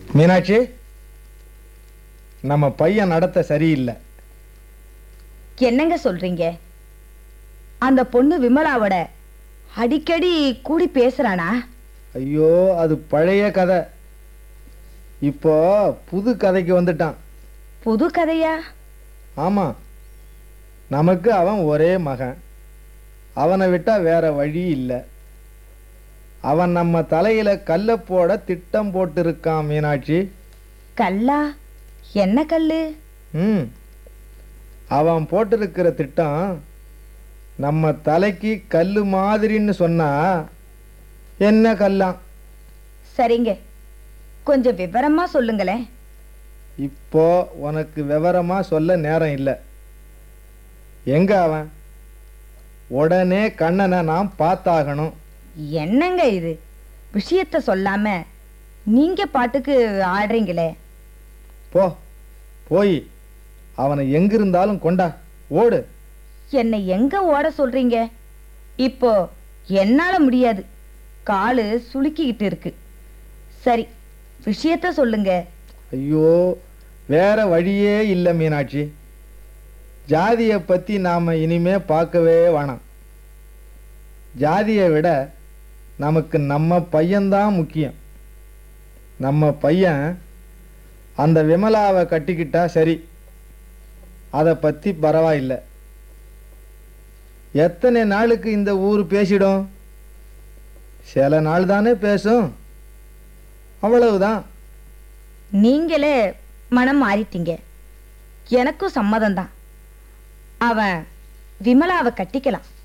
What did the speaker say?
மீனாட்சி நம்ம பையன் நடத்த சரியில்லை என்னங்க சொல்றீங்க அந்த பொண்ணு விமலாவோட அடிக்கடி கூடி பேசுறானா ஐயோ அது பழைய கதை இப்போ புது கதைக்கு வந்துட்டான் புது கதையா ஆமாம் நமக்கு அவன் ஒரே மகன் அவனை விட்டா வேற வழி இல்லை அவன் நம்ம தலையில கல்லை போட திட்டம் போட்டிருக்கான் மீனாட்சி கல்லா என்ன கல்லு ம் அவன் போட்டிருக்கிற திட்டம் நம்ம தலைக்கு கல்லு மாதிரின்னு சொன்னா என்ன கல்லாம் சரிங்க கொஞ்சம் விவரமா சொல்லுங்களேன் இப்போ உனக்கு விவரமா சொல்ல நேரம் இல்லை எங்க அவன் உடனே கண்ணனை நாம் பார்த்தாகணும் என்னங்க இது விஷயத்த சொல்லாம நீங்க பாட்டுக்கு ஆடுறீங்களே போ போய் அவனை எங்கிருந்தாலும் கொண்டா ஓடு என்னை எங்க ஓட சொல்றீங்க இப்போ என்னால முடியாது காலு சுளுக்கிக்கிட்டு இருக்கு சரி விஷயத்த சொல்லுங்க ஐயோ வேற வழியே இல்லை மீனாட்சி ஜாதியை பற்றி நாம் இனிமே பார்க்கவே வேணாம் ஜாதியை விட நமக்கு நம்ம பையன்தான் முக்கியம் நம்ம பையன் அந்த விமலாவை கட்டிக்கிட்டா சரி அதை பற்றி பரவாயில்லை எத்தனை நாளுக்கு இந்த ஊர் பேசிடும் சில நாள் தானே பேசும் அவ்வளவுதான் நீங்களே மனம் மாறிட்டீங்க எனக்கும் சம்மதம்தான் அவன் விமலாவை கட்டிக்கலாம்